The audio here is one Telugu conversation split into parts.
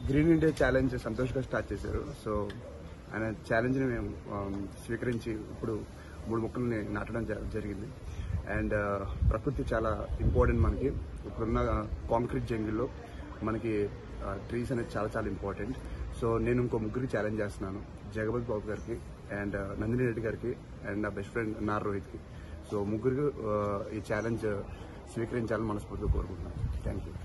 green India challenge Santosh garu start చేశారు సో ఆయన ఛాలెంజ్ని మేము ఆమ్, స్వీకరించి ఇప్పుడు మూడు మొక్కల్ని నాటడం జ- జరిగింది అండ్ ప్రకృతి చాలా ఇంపార్టెంట్ మనకి ఇప్పుడున్న కాంక్రీట్ జంగిల్లో మనకి ట్రీస్ అనేది చాలా చాలా ఇంపార్టెంట్ సో నేను ఇంకో ముగ్గురికి ఛాలెంజ్ చేస్తున్నాను జగపతి బాబు గారికి అండ్ నందిని రెడ్డి గారికి అండ్ నా బెస్ట్ ఫ్రెండ్ నార్ రోహిత్కి సో ముగ్గురికి ఆ, ఈ ఛాలెంజ్ స్వీకరించాలని మనస్ఫూర్తిగా కోరుకుంటున్నాను thank you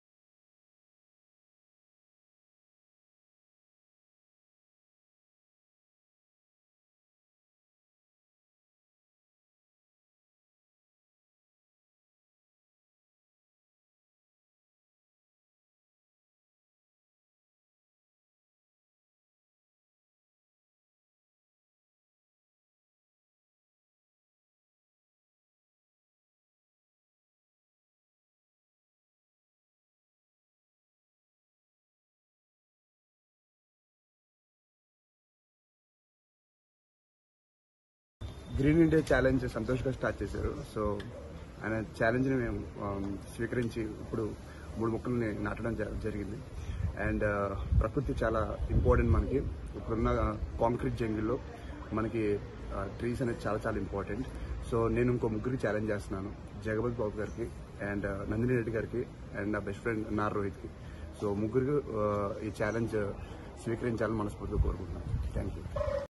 green India challenge Santosh garu start చేశారు సో ఆయన ఛాలెంజ్ని మేము ఆమ్, స్వీకరించి ఇప్పుడు మూడు మొక్కల్ని నాటడం జ- జరిగింది అండ్ ప్రకృతి చాలా ఇంపార్టెంట్ మనకి ఇప్పుడున్న కాంక్రీట్ జంగిల్లో మనకి ట్రీస్ అనేది చాలా చాలా ఇంపార్టెంట్ సో నేను ఇంకో ముగ్గురికి ఛాలెంజ్ చేస్తున్నాను జగపతి బాబు గారికి అండ్ నందిని రెడ్డి గారికి అండ్ నా బెస్ట్ ఫ్రెండ్ నార్ రోహిత్కి సో ముగ్గురికి ఆ, ఈ ఛాలెంజ్ స్వీకరించాలని మనస్ఫూర్తిగా కోరుకుంటున్నాను థ్యాంక్ యూ